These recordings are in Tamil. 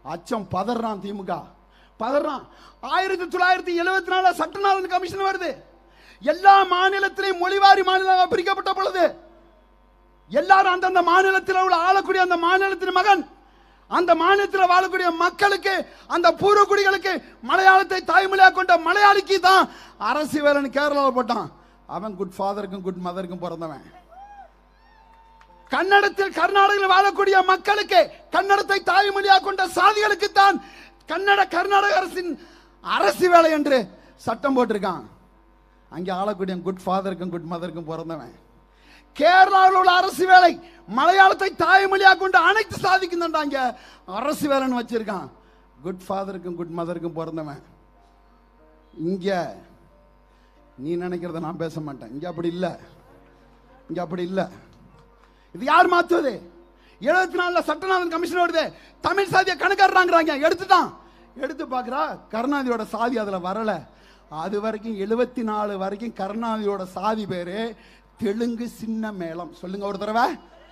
அச்சம் பதறான் திமுக பதறான் ஆயிரத்தி தொள்ளாயிரத்தி எழுபத்தி நாலு சட்டநாதன் கமிஷன் வருது எல்லா மாநிலத்திலையும் மொழிவாரி மாநிலமாக பிரிக்கப்பட்ட பொழுது எல்லாரும் அந்தந்த மாநிலத்தில் உள்ள ஆளக்கூடிய அந்த மாநிலத்தின் மகன் அந்த மாநிலத்தில் வாழக்கூடிய மக்களுக்கு அந்த பூர்வக்குடிகளுக்கு மலையாளத்தை தாய்மொழியாக கொண்ட மலையாளிக்கு தான் அரசு வேலைன்னு கேரளாவில் போட்டான் அவன் குட் ஃபாதருக்கும் குட் மதருக்கும் பிறந்தவன் கன்னடத்தில் கர்நாடகத்தில் வாழக்கூடிய மக்களுக்கு கன்னடத்தை தாய்மொழியாக கொண்ட சாதிகளுக்கு தான் கன்னட கர்நாடக அரசின் அரசு வேலை என்று சட்டம் போட்டிருக்கான் அங்கே ஆளக்கூடிய குட் ஃபாதருக்கும் குட் மதருக்கும் பிறந்தவன் கேரளாவில் உள்ள அரசு வேலை மலையாளத்தை தாய்மொழியாக கொண்டு அனைத்து சாதிக்கும் தாண்டாங்க அரசு வேலைன்னு வச்சிருக்கான் குட் ஃபாதருக்கும் குட் மதருக்கும் பிறந்தவன் இங்க நீ நினைக்கிறத நான் பேச மாட்டேன் இங்க அப்படி இல்லை இங்க அப்படி இல்லை இது யார் மாத்துவது எழுபத்தி நாலுல சட்டநாதன் கமிஷன் வருது தமிழ் சாதியை கணக்காடுறாங்கிறாங்க எடுத்துட்டான் எடுத்து பார்க்கறா கருணாநிதியோட சாதி அதுல வரல அது வரைக்கும் எழுபத்தி நாலு வரைக்கும் கருணாநிதியோட சாதி பேரு தெலுங்கு சின்ன மேளம் சொல்லுங்க ஒரு தடவை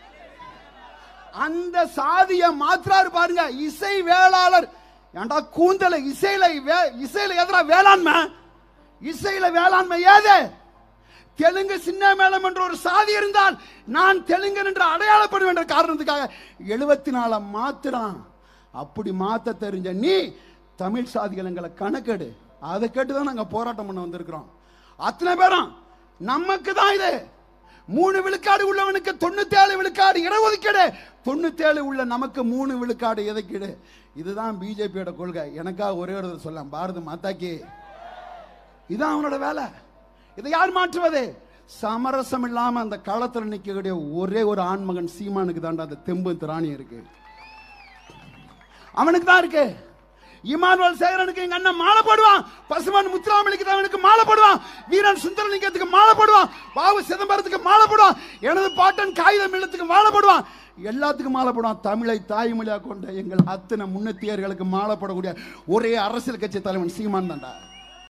அந்த சாதியை மாத்துறாரு பாருங்க இசை வேளாளர் ஏன்டா கூந்தல இசையில வே- இசையில எதிரா வேளாண்மை இசையில வேளாண்மை ஏது தெலுங்கு சின்ன மேளம் என்ற ஒரு சாதி இருந்தால் நான் தெலுங்கன் என்று அடையாளப்படுவேன் என்ற காரணத்துக்காக எழுபத்தி நால மாத்துறான் அப்படி மாத்த தெரிஞ்ச நீ தமிழ் சாதிகள் எங்களை கணக்கெடு அதை கேட்டு தான் நாங்க போராட்டம் பண்ண வந்திருக்கிறோம் அத்தனை பேரும் நமக்கு தான் இது மூணு விழுக்காடு உள்ளவனுக்கு தொண்ணூத்தி ஏழு விழுக்காடு இடஒதுக்கீடு தொண்ணூத்தி ஏழு உள்ள நமக்கு மூணு விழுக்காடு எதுக்கீடு இதுதான் பிஜேபியோட கொள்கை எனக்காக ஒரே ஒரு சொல்ல பாரத மாதாக்கி இதான் அவனோட வேலை இதை யார் மாற்றுவது சமரசம் இல்லாம அந்த களத்துல நிக்கக்கூடிய ஒரே ஒரு ஆண்மகன் சீமானுக்கு தாண்டா அந்த தெம்பு திராணி இருக்கு அவனுக்கு தான் இருக்கு இமானுவல் சேகரனுக்கு எங்க அண்ணன் மாலை போடுவான் பசுமன் முத்துராமலிக்கு அவனுக்கு மாலை போடுவான் வீரன் சுந்தரலிங்கத்துக்கு மாலை போடுவான் பாபு சிதம்பரத்துக்கு மாலை போடுவான் எனது பாட்டன் காகிதம் இல்லத்துக்கு மாலை போடுவான் எல்லாத்துக்கும் மாலை போடுவான் தமிழை தாய்மொழியாக கொண்ட எங்கள் அத்தனை முன்னத்தியர்களுக்கு மாலை போடக்கூடிய ஒரே அரசியல் கட்சி தலைவன் சீமான் தான்டா